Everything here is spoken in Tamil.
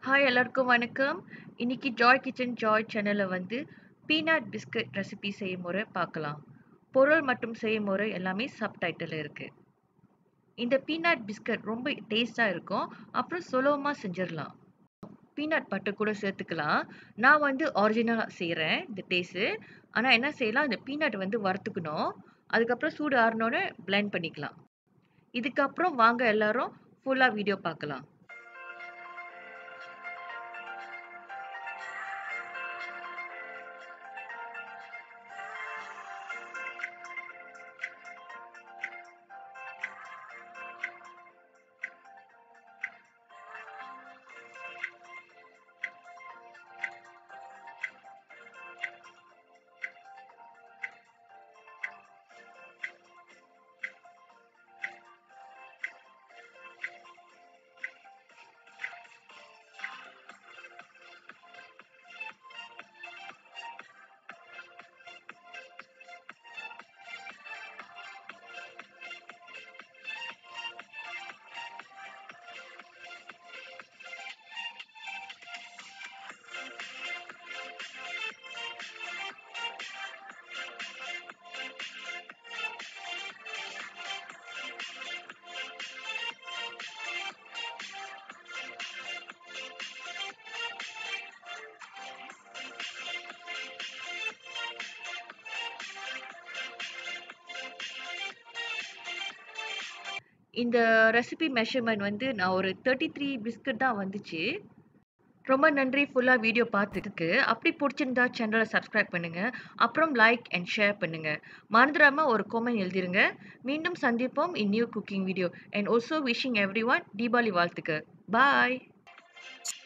ஹாய் எல்லாருக்கும் வணக்கம். இன்னைக்கு ஜாய் கிச்சன் ஜாய் சேனல்ல வந்து பீனட் பிஸ்கட் ரெசிபி செய்முறை பார்க்கலாம். பொருள் மற்றும் செய்முறை எல்லாமே சப்டைட்டில்ல இருக்கு. இந்த பீனட் பிஸ்கட் ரொம்ப டேஸ்டா இருக்கும். அப்புறம் சுலபமா செஞ்சிரலாம். பீனட் பட்டர் கூட சேர்த்துக்கலாம். நான் வந்து ஒரிஜினலா செய்றேன் இந்த டேஸ்ட்டு. ஆனா என்ன செய்யலாம், இந்த பீனட் வந்து வறுத்துக்கணும். அதுக்கப்புறம் சூடு ஆறுனோனே பிளெண்ட் பண்ணிக்கலாம். இதுக்கப்புறம் வாங்க எல்லாரும் ஃபுல்லா வீடியோ பார்க்கலாம். இந்த ரெசிபி மெஷர்மென்ட் வந்து நான் ஒரு 33 பிஸ்கட் தான் வந்துச்சு. ரொம்ப நன்றி ஃபுல்லா வீடியோ பார்த்ததுக்கு. அப்படி புடிச்சிருந்தா சேனல சப்ஸ்கிரைப் பண்ணுங்க. அப்புறம் லைக் அண்ட் ஷேர் பண்ணுங்க. மறந்துடாம ஒரு கமெண்ட் எழுதிருங்க. மீண்டும் சந்திப்போம் in new cooking video. And also wishing everyone Deepavali வாழ்த்துக்கள். பாய்.